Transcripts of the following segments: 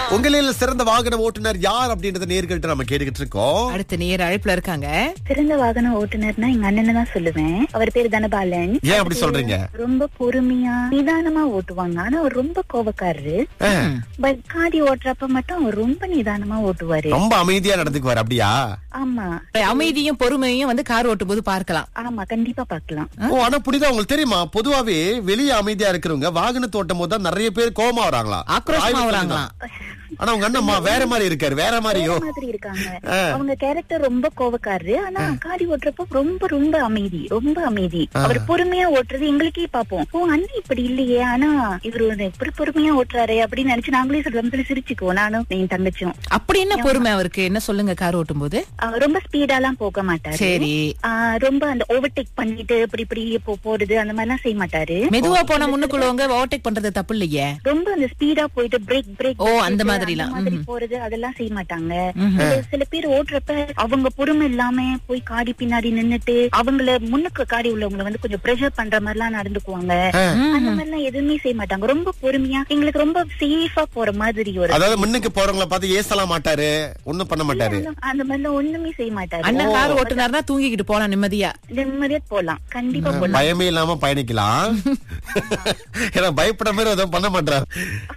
உங்களில் சிறந்த வாகன ஓட்டுநர் யார் அப்படின்றத நேர்கிட்ட நம்ம கேட்டுக்கிட்டு இருக்கோம் அடுத்த நேர் அழைப்புல இருக்காங்க சிறந்த வாகன ஓட்டுநர்னா எங்க அண்ணனை தான் சொல்லுவேன் அவர் பேரு தனபாலன் ஏன் அப்படி சொல்றீங்க ரொம்ப பொறுமையா நிதானமா ஓட்டுவாங்க ஆனா அவர் ரொம்ப கோபக்காரரு ஆ, பட் காடி ஓட்டுறப்ப மட்டும் அவர் ரொம்ப நிதானமா ஓட்டுவாரு ரொம்ப அமைதியா நடந்துக்குவார் அப்படியா ஆமா அமைதியும் பொறுமையும் வந்து கார் ஓட்டும் போது பார்க்கலாம் ஆமா கண்டிப்பா பாக்கலாம் ஓ ஆனா புரியுதா உங்களுக்கு தெரியுமா பொதுவாவே வெளியே அமைதியா இருக்கிறவங்க வாகனத்தை ஓட்டும் போது தான் நிறைய பேர் கோவமா வராங்களா ஆக்ரோஷமா ஆய்வு வராங்களாம். ஆனா உங்க அண்ணம்மா வேற மாதிரி இருக்காரு வேற மாதிரியோ மாதிரி இருக்காங்க ஆ. அவங்க கேரக்டர் ரொம்ப கோபக்காரரு ஆனா காடி ஓட்டுறப்ப ரொம்ப ரொம்ப அமைதி ரொம்ப அமைதி அவர் பொறுமையா ஓட்டுறது எங்களுக்கே பாப்போம் ஓ அண்ணன் இப்படி இல்லையே ஆனா இவரு வந்து இப்படி பொறுமையா ஓட்டுறாரு அப்படின்னு நினைச்சு நாங்களே சொல்ல சிரிச்சுக்குவோம் நானும் என் தங்கச்சும் அப்படி என்ன பொறுமை அவருக்கு என்ன சொல்லுங்க கார் ஓட்டும் போது அவர் ரொம்ப ஸ்பீடாலாம் போக மாட்டாரு சரி ஆ, ரொம்ப அந்த ஓவர்டேக் பண்ணிட்டு இப்படி இப்படி போ- போறது அந்த மாதிரிலாம் செய்ய மாட்டாரு மெதுவா போனா முன்னுக்குள்ளவங்க ஓவர்டேக் பண்றது தப்பு இல்லையே ரொம்ப அந்த ஸ்பீடா போயிட்டு பிரேக் பிரேக் ஓ, அந்த மாதிரிலாம். மாதிரி போறது அதெல்லாம் செய்ய மாட்டாங்க சில- சில பேர் ஓட்டுறப்ப அவங்க பொறுமை இல்லாம போய் காடி பின்னாடி நின்னுட்டு அவங்கள முன்னுக்கு காடி உள்ளவங்களை வந்து கொஞ்சம் ப்ரெஷர் பண்ற மாதிரி எல்லாம் நடந்துக்குவாங்க அந்த மாதிரி எல்லாம் எதுவுமே செய்ய மாட்டாங்க ரொம்ப பொறுமையா எங்களுக்கு ரொம்ப சேஃபா போற மாதிரி ஒரு அதாவது முன்னுக்கு போறவங்கள பார்த்து ஏசலாம் மாட்டாரு ஒண்ணும் பண்ண மாட்டாரு அந்த- அந்த மாதிரி எல்லாம் ஒண்ணுமே செய்ய மாட்டாரு அண்ணன் கார் ஓட்டுனாருன்னா தூங்கிக்கிட்டு போலாம் நிம்மதியா நிம்மதியா போலாம் கண்டிப்பா போலாம் பயமே இல்லாம பயணிக்கலாம் ஏன்னா பயப்பட மாதிரி எதுவும் பண்ண மாட்டாரு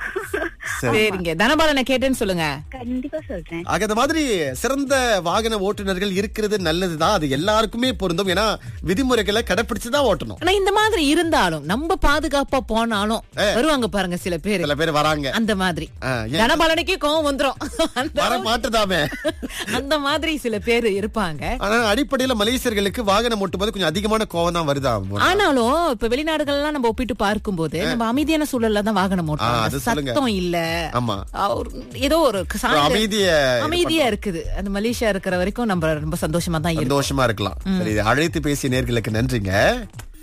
சரிங்க தனபாலனை கேட்டேன்னு சொல்லுங்க கண்டிப்பா சொல்றேன் ஆக இந்த மாதிரி சிறந்த வாகன ஓட்டுநர்கள் இருக்கிறது நல்லதுதான் அது எல்லாருக்குமே பொருந்தும் ஏன்னா விதிமுறைகளை கடைபிடிச்சுதான் ஓட்டணும் ஆனா இந்த மாதிரி இருந்தாலும் நம்ம பாதுகாப்பா போனாலும் வருவாங்க பாருங்க சில பேரு சில பேர் வராங்க அந்த மாதிரி ஆ, ஏன்? தனபாலனுக்கே கோவம் வந்துரும் அந்த வர மாட்டுதாமே அந்த மாதிரி சில பேர் இருப்பாங்க ஆனா அடிப்படையில மலேசியர்களுக்கு வாகனம் ஓட்டும்போது கொஞ்சம் அதிகமான கோவம் தான் வருதா ஆனாலும் இப்ப வெளிநாடுகள்லாம் நம்ம ஒப்பிட்டு பார்க்கும்போது நம்ம அமைதியான சூழல்ல தான் வாகனம் ஆ, ஓட்டுறோம் அது சொல்லுங்க. சத்தம் இல்ல ஆமா ஆ, ஒரு- ஏதோ ஒரு சாந்த- அமைதிய அமைதியா இருக்குது அந்த மலேசியா இருக்கிற வரைக்கும் நம்ம ரொம்ப சந்தோஷமா தான் இருக்கும் சந்தோஷமா இருக்கலாம் சரி அழைத்து பேசிய நேர்களுக்கு நன்றிங்க